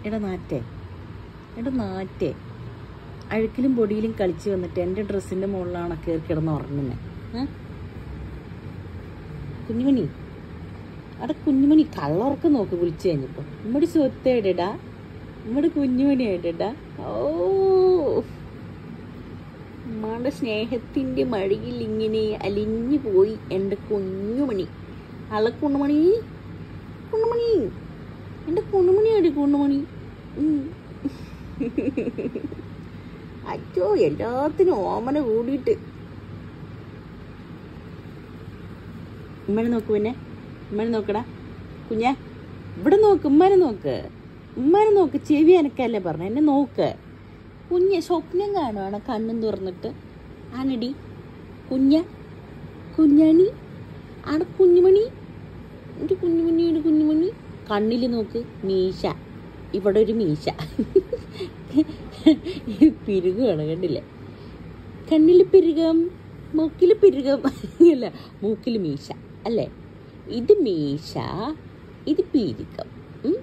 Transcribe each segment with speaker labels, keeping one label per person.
Speaker 1: എടാ നാറ്റേ എടാ നാറ്റേ അഴുക്കിലും പൊടിയിലും കളിച്ച് വന്നിട്ട് എൻ്റെ ഡ്രസ്സിൻ്റെ മുകളിലാണ് കയറി കിടന്ന് ഉറങ്ങുന്നത് ഏ കുഞ്ഞുമണി അവിടെ കുഞ്ഞുമണി കള്ളുറക്കം നോക്ക് വിളിച്ചു കഴിഞ്ഞപ്പോൾ നമ്മുടെ സ്വത്തേടെടാ നമ്മുടെ കുഞ്ഞുമണി ആയിട്ടാ ഓ ഉമ്മാടെ സ്നേഹത്തിൻ്റെ മഴയിൽ ഇങ്ങനെ അലിഞ്ഞു പോയി എൻ്റെ കുഞ്ഞുമണി അള കുണ്ണുമണി കുണ്ണുമണി എൻ്റെ കുണ്ണുമണിയാടി കുണ്ണുമണി ഉം. അച്ചോ എല്ലാത്തിനും ഓമന കൂടിയിട്ട് ഉമ്മനെ നോക്ക് പിന്നെ ഉമ്മനെ നോക്കടാ കുഞ്ഞാ ഇവിടെ നോക്ക് ഉമ്മനെ നോക്ക് ഉമ്മനെ നോക്ക് ചെവി എനക്കല്ലേ പറഞ്ഞു എന്നെ നോക്ക് കുഞ്ഞ് സ്വപ്നം കാണുവാണ് കണ്ണും തുറന്നിട്ട് ആനടി കുഞ്ഞ കുഞ്ഞാണി ആടെ കുഞ്ഞുമണി എൻ്റെ കുഞ്ഞുമണിയുടെ കുഞ്ഞുമണി കണ്ണിൽ നോക്ക് മീശ ഇവിടെ ഒരു മീശ പിരുകാണ് കണ്ടില്ലേ കണ്ണിൽ പിരുകം മൂക്കിൽ പിരുകം അല്ല മൂക്കിൽ മീശ അല്ലേ ഇത് മീശ ഇത് പിരുകം ഉം.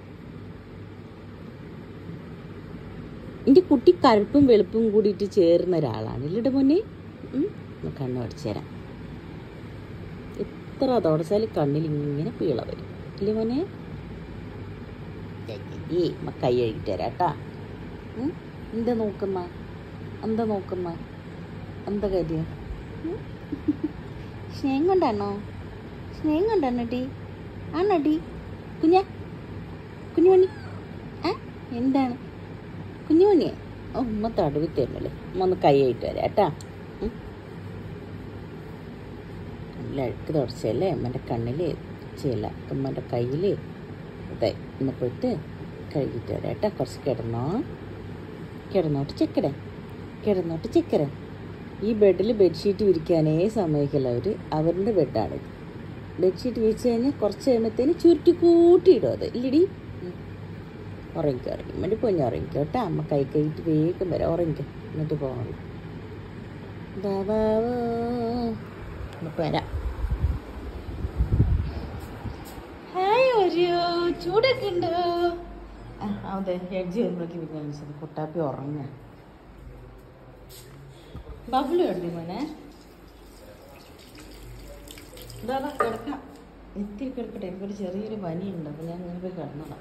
Speaker 1: എൻ്റെ കുട്ടി കറുപ്പും വെളുപ്പും കൂടിയിട്ട് ചേർന്ന ഒരാളാണ് ഇല്ലട മോനെ ഉം. ഒന്ന് കണ്ണ് അടിച്ചു തരാം എത്ര തുടച്ചാൽ കണ്ണിൽ ഇങ്ങനെ പീള വരും ഇല്ലേ മോനെ ഏ കൈ കഴുകിട്ട് തരാം കേട്ടാ ഉം? എന്താ നോക്കമ്മ എന്താ നോക്കമ്മ എന്താ കാര്യം ഉം? സ്നേഹം കൊണ്ടാണോ സ്നേഹം കൊണ്ടാണോ ടീ ആണോ ടീ കുഞ്ഞ കുഞ്ഞുമണി ആ എന്താണ് കുഞ്ഞുമണിയെ ഓ ഉമ്മ തടവി തരുന്നല്ലേ ഉമ്മ ഒന്ന് കൈ ആയിട്ട് വരാം കേട്ടാ ഉം. നല്ല അഴുക്ക് തുടച്ചല്ലേ ഉമ്മൻ്റെ കണ്ണിൽ ചെയ്യല ഉമ്മൻ്റെ കയ്യിൽ അതെ ഒന്ന് പോയിട്ട് കഴുകിയിട്ട് വരാം കേട്ടാ കുറച്ച് കിടന്നോ കിടന്നോട്ട് ചെക്കട കിടന്നോട്ട് ചെക്കര ഈ ബെഡിൽ ബെഡ്ഷീറ്റ് വിരിക്കാനേ സമ്മതിക്കില്ല അവർ അവരുടെ ബെഡാണ് ബെഡ്ഷീറ്റ് വിരിച്ച് കഴിഞ്ഞാൽ കുറച്ച് കഴിയുമ്പോഴത്തേന് ചുരുട്ടി കൂട്ടിയിടും അത് ഇല്ലടി ഉം. ഉറങ്ങിക്കോ ഉറങ്ങി എന്നിട്ട് പൊഞ്ഞ് ഉറങ്ങിക്കോ കേട്ടോ അമ്മ കൈ കൈയിട്ട് വേഗം വരാം ഉറങ്ങിക്കോ എന്നിട്ട് പോകണം ബാബാവോ നമുക്ക് വരാം ഹായ് ഒരു ചൂടൊക്കെ ഉണ്ടോ ആ, അതെ എഡ്ജ് വരുമ്പോഴേക്ക് വിചാരിച്ചത് കുട്ടാപ്പി ഉറങ്ങ ബബിള് കണ്ടു മോനെ ഇതാ ദാ കിടക്കാം ഇത്തിരി കിടക്കട്ടെ എനിക്കൊരു ചെറിയൊരു പനിയുണ്ട് അപ്പം ഞാൻ ഇങ്ങനെ പോയി കിടന്നതാണ്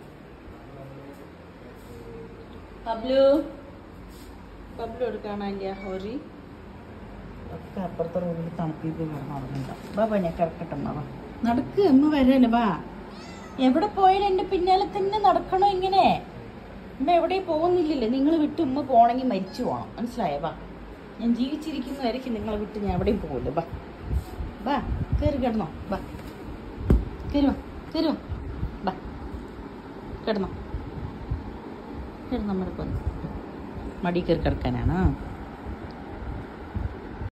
Speaker 1: ബബ്ലു ബബ്ലു എടുക്കാണില്ല ഹോരി ഒക്കെ അപ്പുറത്തെ റൂമിൽ തണുപ്പിൽ പോയി കിടന്നുറങ്ങണ്ട ബാ പനി കിടക്കട്ടെ അമ്മ വാ നടക്ക് അമ്മ വരാല്ലേ ബാ എവിടെ പോയാലും എൻ്റെ പിന്നാലെ തന്നെ നടക്കണോ ഇങ്ങനെ ഉമ്മ എവിടെയും പോകുന്നില്ലല്ലേ നിങ്ങൾ വിട്ട് ഉമ്മ പോണെങ്കിൽ മരിച്ചു പോകണം മനസ്സിലായോ ബാ ഞാൻ ജീവിച്ചിരിക്കുന്നവരേക്കും നിങ്ങളെ വിട്ട് ഞാൻ എവിടെയും പോകില്ല ബാ ബാ കയറി കിടന്നോ ബാ കയറുവാ കയറുവാ ബാ കിടന്നോ കിടന്നോ നമ്മുടെ പൊന്ന് മടി കയറി കിടക്കാനാണോ